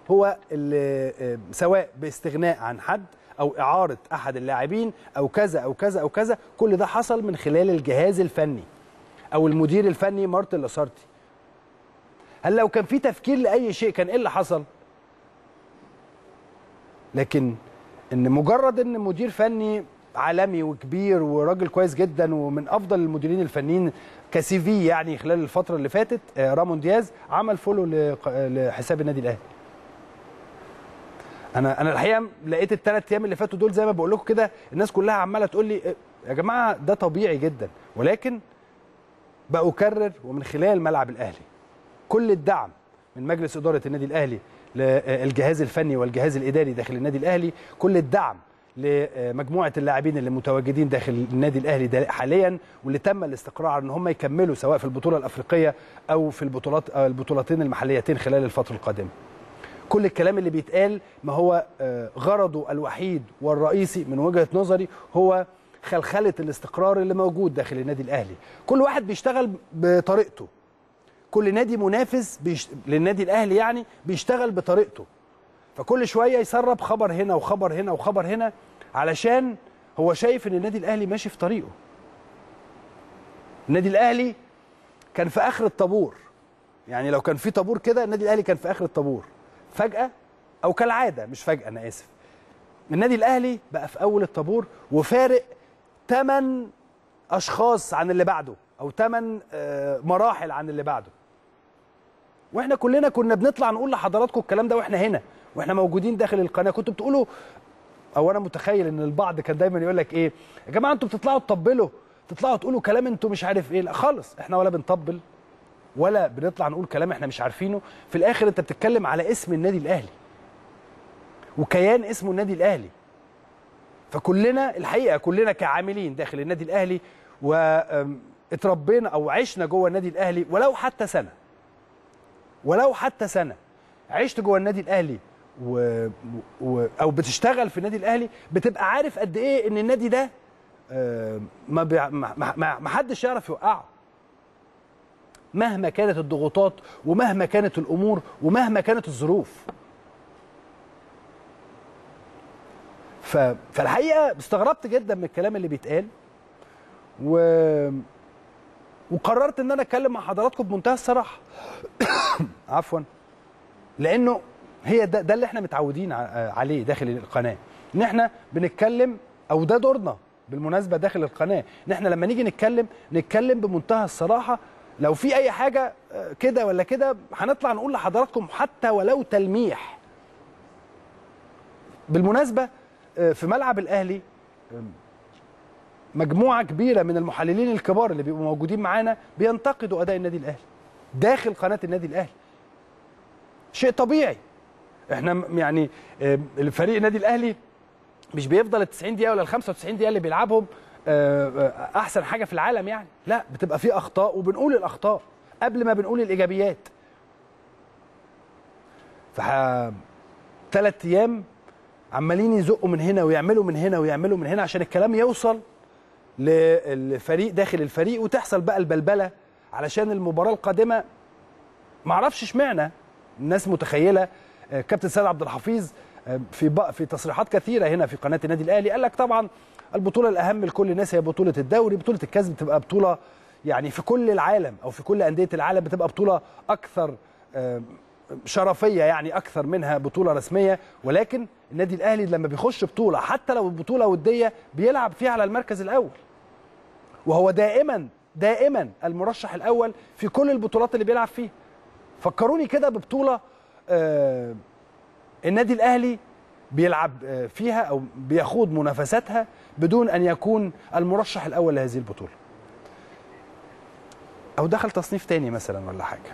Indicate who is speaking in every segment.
Speaker 1: هو اللي آه، سواء باستغناء عن حد او اعاره احد اللاعبين او كذا او كذا او كذا كل ده حصل من خلال الجهاز الفني او المدير الفني مارتن لاسارتي هل لو كان في تفكير لاي شيء كان ايه اللي حصل لكن ان مجرد ان مدير فني عالمي وكبير وراجل كويس جدا ومن افضل المديرين الفنيين كسي في يعني خلال الفتره اللي فاتت آه، رامون دياز عمل فولو لق- لحساب النادي الاهلي انا انا الحقيقه لقيت الثلاث ايام اللي فاتوا دول زي ما بقول لكم كده الناس كلها عماله تقول لي إيه، يا جماعه ده طبيعي جدا ولكن بأكرر ومن خلال ملعب الاهلي كل الدعم من مجلس اداره النادي الاهلي للجهاز الفني والجهاز الاداري داخل النادي الاهلي كل الدعم لمجموعه اللاعبين اللي متواجدين داخل النادي الاهلي ده حاليا واللي تم الاستقرار على ان هم يكملوا سواء في البطوله الافريقيه او في البطولات أو البطولتين المحليتين خلال الفتره القادمه كل الكلام اللي بيتقال ما هو آه، غرضه الوحيد والرئيسي من وجهه نظري هو خلخله الاستقرار اللي موجود داخل النادي الاهلي كل واحد بيشتغل بطريقته كل نادي منافس بيش... للنادي الاهلي يعني بيشتغل بطريقته فكل شويه يسرب خبر هنا وخبر هنا وخبر هنا علشان هو شايف ان النادي الاهلي ماشي في طريقه النادي الاهلي كان في اخر الطابور يعني لو كان في طابور كده النادي الاهلي كان في اخر الطابور فجاه او كالعاده مش فجاه انا اسف النادي الاهلي بقى في اول الطابور وفارق 8 اشخاص عن اللي بعده او 8 مراحل عن اللي بعده واحنا كلنا كنا بنطلع نقول لحضراتكم الكلام ده واحنا هنا واحنا موجودين داخل القناه كنتوا بتقولوا او انا متخيل ان البعض كان دايما يقول لك ايه يا جماعه انتوا بتطلعوا تطبلوا تطلعوا تقولوا كلام انتوا مش عارف ايه لا خالص احنا ولا بنطبل ولا بنطلع نقول كلام احنا مش عارفينه في الاخر انت بتتكلم على اسم النادي الاهلي وكيان اسمه النادي الاهلي فكلنا الحقيقه كلنا كعاملين داخل النادي الاهلي واتربينا او عشنا جوه النادي الاهلي ولو حتى سنه ولو حتى سنه عشت جوه النادي الاهلي و... و... او بتشتغل في النادي الاهلي بتبقى عارف قد ايه ان النادي ده آه، ما, بي... ما... ما... ما حدش يعرف يوقعه مهما كانت الضغوطات ومهما كانت الامور ومهما كانت الظروف ف... فالحقيقه استغربت جدا من الكلام اللي بيتقال و... وقررت ان انا اتكلم مع حضراتكم بمنتهى الصراحه عفوا لانه هي ده, ده اللي احنا متعودين ع- عليه داخل القناه ان احنا بنتكلم او ده دورنا بالمناسبه داخل القناه ان احنا لما نيجي نتكلم نتكلم بمنتهى الصراحه لو في اي حاجه آه، كده ولا كده هنطلع نقول لحضراتكم حتى ولو تلميح بالمناسبه آه، في ملعب الاهلي آم، مجموعه كبيره من المحللين الكبار اللي بيبقوا موجودين معانا بينتقدوا اداء النادي الاهلي داخل قناه النادي الاهلي شيء طبيعي احنا م- يعني آه، الفريق النادي الاهلي مش بيفضل ال 90 دقيقه ولا ال 95 دقيقه اللي بيلعبهم آه، آه، احسن حاجه في العالم يعني لا بتبقى في اخطاء وبنقول الاخطاء قبل ما بنقول الايجابيات ف ثلاث ايام عمالين يزقوا من هنا ويعملوا من هنا ويعملوا من هنا عشان الكلام يوصل للفريق داخل الفريق وتحصل بقى البلبله علشان المباراه القادمه معرفش اشمعنى الناس متخيله آه، كابتن سيد عبد الحفيظ آه، في بق- في تصريحات كثيره هنا في قناه النادي الاهلي قال لك طبعا البطوله الاهم لكل الناس هي بطوله الدوري بطوله الكاس بتبقى بطوله يعني في كل العالم او في كل انديه العالم بتبقى بطوله اكثر آه، شرفيه يعني اكثر منها بطوله رسميه ولكن النادي الاهلي لما بيخش بطوله حتى لو بطوله وديه بيلعب فيها على المركز الاول وهو دائما دائما المرشح الاول في كل البطولات اللي بيلعب فيها فكروني كده ببطوله آه النادي الاهلي بيلعب آه فيها او بيخوض منافساتها بدون ان يكون المرشح الاول لهذه البطوله او دخل تصنيف تاني مثلا ولا حاجه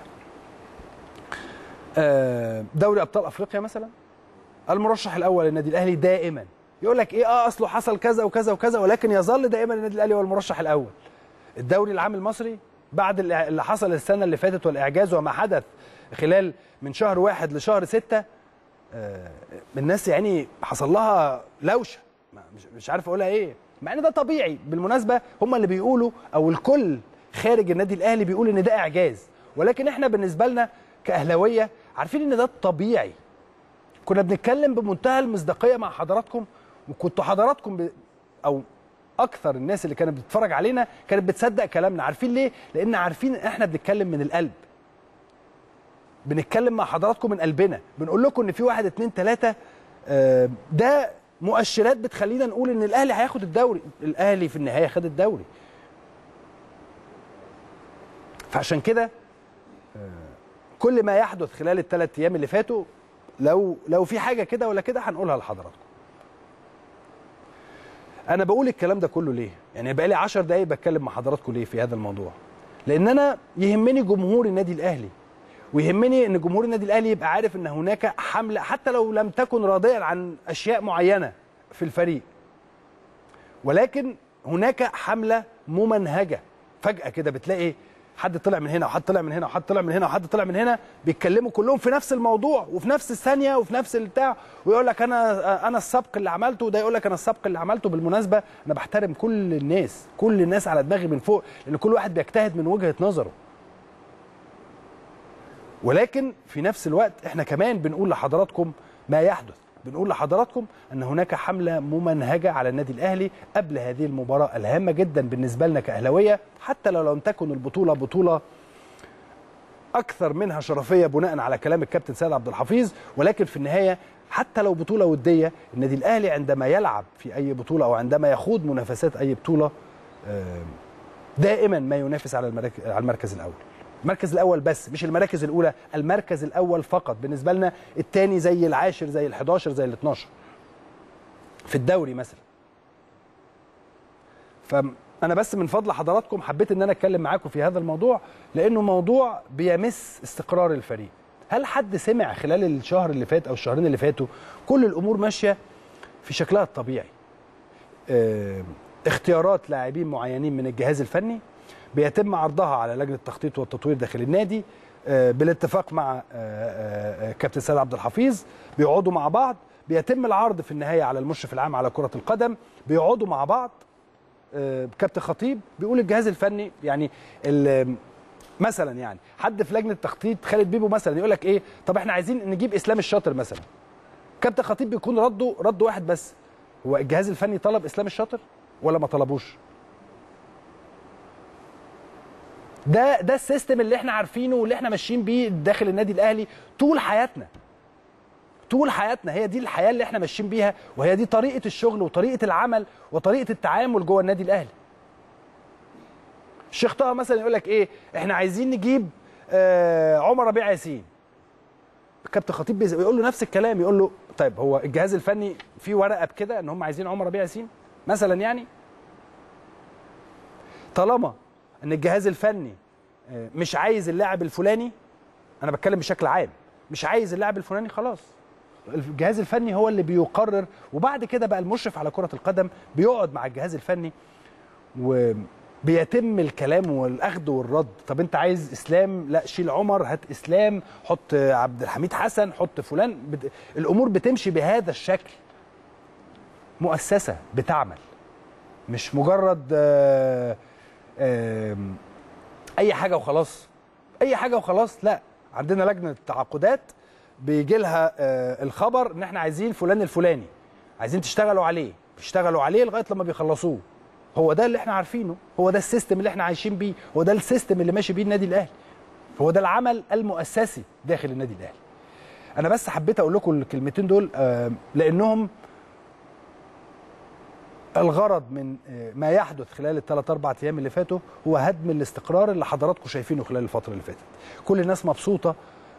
Speaker 1: آه دوري ابطال افريقيا مثلا المرشح الاول للنادي الاهلي دائما يقول لك ايه اه اصله حصل كذا وكذا وكذا ولكن يظل دائما النادي الاهلي هو المرشح الاول الدوري العام المصري بعد اللي اللي حصل السنه اللي فاتت والاعجاز وما حدث خلال من شهر واحد لشهر ستة آه، الناس يعني حصل لها لوشه ما- مش مش عارف اقولها ايه مع ان ده طبيعي بالمناسبه هم اللي بيقولوا او الكل خارج النادي الاهلي بيقول ان ده اعجاز ولكن احنا بالنسبه لنا كاهلاويه عارفين ان ده الطبيعي كنا بنتكلم بمنتهى المصداقيه مع حضراتكم وكنتوا حضراتكم ب... او اكثر الناس اللي كانت بتتفرج علينا كانت بتصدق كلامنا عارفين ليه لان عارفين احنا بنتكلم من القلب بنتكلم مع حضراتكم من قلبنا بنقول لكم ان في واحد اتنين تلاته آه، ده مؤشرات بتخلينا نقول ان الاهلي هياخد الدوري الاهلي في النهايه خد الدوري فعشان كده آه، كل ما يحدث خلال الثلاث ايام اللي فاتوا لو لو في حاجه كده ولا كده هنقولها لحضراتكم انا بقول الكلام ده كله ليه يعني بقالي 10 دقايق بتكلم مع حضراتكم ليه في هذا الموضوع لان انا يهمني جمهور النادي الاهلي ويهمني ان جمهور النادي الاهلي يبقى عارف ان هناك حمله حتى لو لم تكن راضيا عن اشياء معينه في الفريق ولكن هناك حمله ممنهجه فجاه كده بتلاقي حد طلع من هنا وحد طلع من هنا وحد طلع من هنا وحد طلع من هنا بيتكلموا كلهم في نفس الموضوع وفي نفس الثانيه وفي نفس البتاع ويقول لك انا انا السبق اللي عملته وده يقول لك انا السبق اللي عملته بالمناسبه انا بحترم كل الناس كل الناس على دماغي من فوق لان كل واحد بيجتهد من وجهه نظره ولكن في نفس الوقت احنا كمان بنقول لحضراتكم ما يحدث بنقول لحضراتكم ان هناك حمله ممنهجه على النادي الاهلي قبل هذه المباراه الهامه جدا بالنسبه لنا كاهلاويه حتى لو لم تكن البطوله بطوله اكثر منها شرفيه بناء على كلام الكابتن سيد عبد الحفيظ ولكن في النهايه حتى لو بطوله وديه النادي الاهلي عندما يلعب في اي بطوله او عندما يخوض منافسات اي بطوله آه، دائما ما ينافس على المراك- على المركز الاول المركز الاول بس مش المراكز الاولى المركز الاول فقط بالنسبه لنا الثاني زي العاشر زي ال11 زي ال12 في الدوري مثلا فانا بس من فضل حضراتكم حبيت ان انا اتكلم معاكم في هذا الموضوع لانه موضوع بيمس استقرار الفريق هل حد سمع خلال الشهر اللي فات او الشهرين اللي فاتوا كل الامور ماشيه في شكلها الطبيعي آه، اختيارات لاعبين معينين من الجهاز الفني بيتم عرضها على لجنه التخطيط والتطوير داخل النادي آه، بالاتفاق مع آه، آه، آه، كابتن سيد عبد الحفيظ بيقعدوا مع بعض بيتم العرض في النهايه على المشرف العام على كره القدم بيقعدوا مع بعض آه، كابتن خطيب بيقول الجهاز الفني يعني ال- مثلا يعني حد في لجنه التخطيط خالد بيبو مثلا يقول لك ايه طب احنا عايزين نجيب اسلام الشاطر مثلا كابتن خطيب بيكون رده رد واحد بس هو الجهاز الفني طلب اسلام الشاطر ولا ما طلبوش ده ده السيستم اللي احنا عارفينه واللي احنا ماشيين بيه داخل النادي الاهلي طول حياتنا طول حياتنا هي دي الحياه اللي احنا ماشيين بيها وهي دي طريقه الشغل وطريقه العمل وطريقه التعامل جوه النادي الاهلي الشيخ طه مثلا يقول لك ايه احنا عايزين نجيب آه عمر ربيع ياسين كابتن خطيب بيز- بيقول له نفس الكلام يقول له طيب هو الجهاز الفني في ورقه بكده ان هم عايزين عمر ربيع ياسين مثلا يعني طالما ان الجهاز الفني آه، مش عايز اللاعب الفلاني انا بتكلم بشكل عام مش عايز اللاعب الفلاني خلاص الجهاز الفني هو اللي بيقرر وبعد كده بقى المشرف على كرة القدم بيقعد مع الجهاز الفني وبيتم الكلام والاخذ والرد طب انت عايز اسلام لا شيل عمر هات اسلام حط عبد الحميد حسن حط فلان بت... الامور بتمشي بهذا الشكل مؤسسة بتعمل مش مجرد آه، آم، اي حاجه وخلاص اي حاجه وخلاص لا عندنا لجنه تعاقدات بيجي لها آه، الخبر ان احنا عايزين فلان الفلاني عايزين تشتغلوا عليه بيشتغلوا عليه لغايه لما بيخلصوه هو ده اللي احنا عارفينه هو ده السيستم اللي احنا عايشين بيه هو ده السيستم اللي ماشي بيه النادي الاهلي هو ده العمل المؤسسي داخل النادي الاهلي انا بس حبيت اقول لكم الكلمتين دول آه، لانهم الغرض من آه، ما يحدث خلال الثلاث اربع ايام اللي فاتوا هو هدم الاستقرار اللي حضراتكم شايفينه خلال الفتره اللي فاتت كل الناس مبسوطه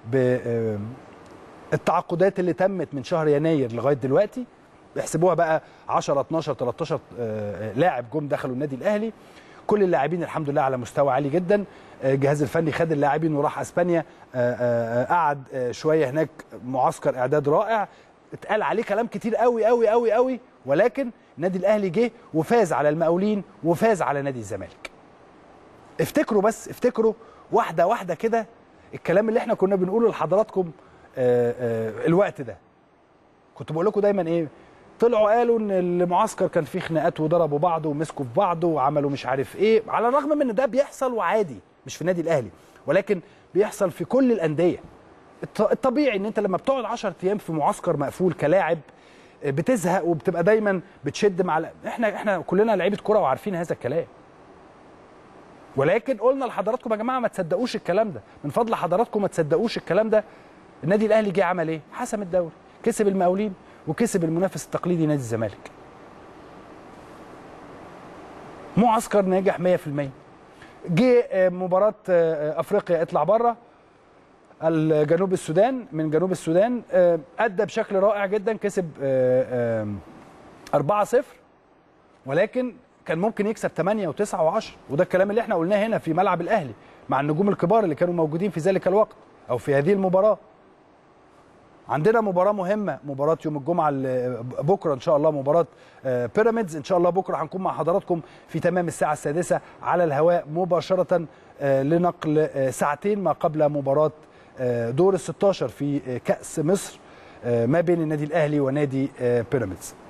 Speaker 1: بالتعاقدات اللي تمت من شهر يناير لغايه دلوقتي احسبوها بقى 10 12 13 آه، لاعب جم دخلوا النادي الاهلي كل اللاعبين الحمد لله على مستوى عالي جدا آه، الجهاز الفني خد اللاعبين وراح اسبانيا آه، آه، آه، قعد آه، شويه هناك معسكر اعداد رائع اتقال عليه كلام كتير قوي قوي قوي قوي ولكن النادي الاهلي جه وفاز على المقاولين وفاز على نادي الزمالك افتكروا بس افتكروا واحده واحده كده الكلام اللي احنا كنا بنقوله لحضراتكم آه، آه، الوقت ده كنت بقول لكم دايما ايه طلعوا قالوا ان المعسكر كان فيه خناقات وضربوا بعض ومسكوا في بعض وعملوا مش عارف ايه على الرغم من ان ده بيحصل وعادي مش في النادي الاهلي ولكن بيحصل في كل الانديه الط- الطبيعي ان انت لما بتقعد 10 ايام في معسكر مقفول كلاعب آه، بتزهق وبتبقى دايما بتشد مع ال- احنا احنا كلنا لعيبه كوره وعارفين هذا الكلام ولكن قلنا لحضراتكم يا جماعه ما تصدقوش الكلام ده من فضل حضراتكم ما تصدقوش الكلام ده النادي الاهلي جه عمل ايه حسم الدوري كسب المقاولين وكسب المنافس التقليدي نادي الزمالك معسكر ناجح 100% جه آه، مباراه آه، افريقيا اطلع بره الجنوب السودان من جنوب السودان آه، ادى بشكل رائع جدا كسب آه، آه، 4-0 ولكن كان ممكن يكسب 8 و9 و10 وده الكلام اللي احنا قلناه هنا في ملعب الاهلي مع النجوم الكبار اللي كانوا موجودين في ذلك الوقت او في هذه المباراه عندنا مباراة مهمة مباراة يوم الجمعة اللي بكرة إن شاء الله مباراة آه، بيراميدز إن شاء الله بكرة هنكون مع حضراتكم في تمام الساعة السادسة على الهواء مباشرة آه، لنقل آه، ساعتين ما قبل مباراة آه، دور ال 16 في آه، كأس مصر آه، ما بين النادي الأهلي ونادي آه، بيراميدز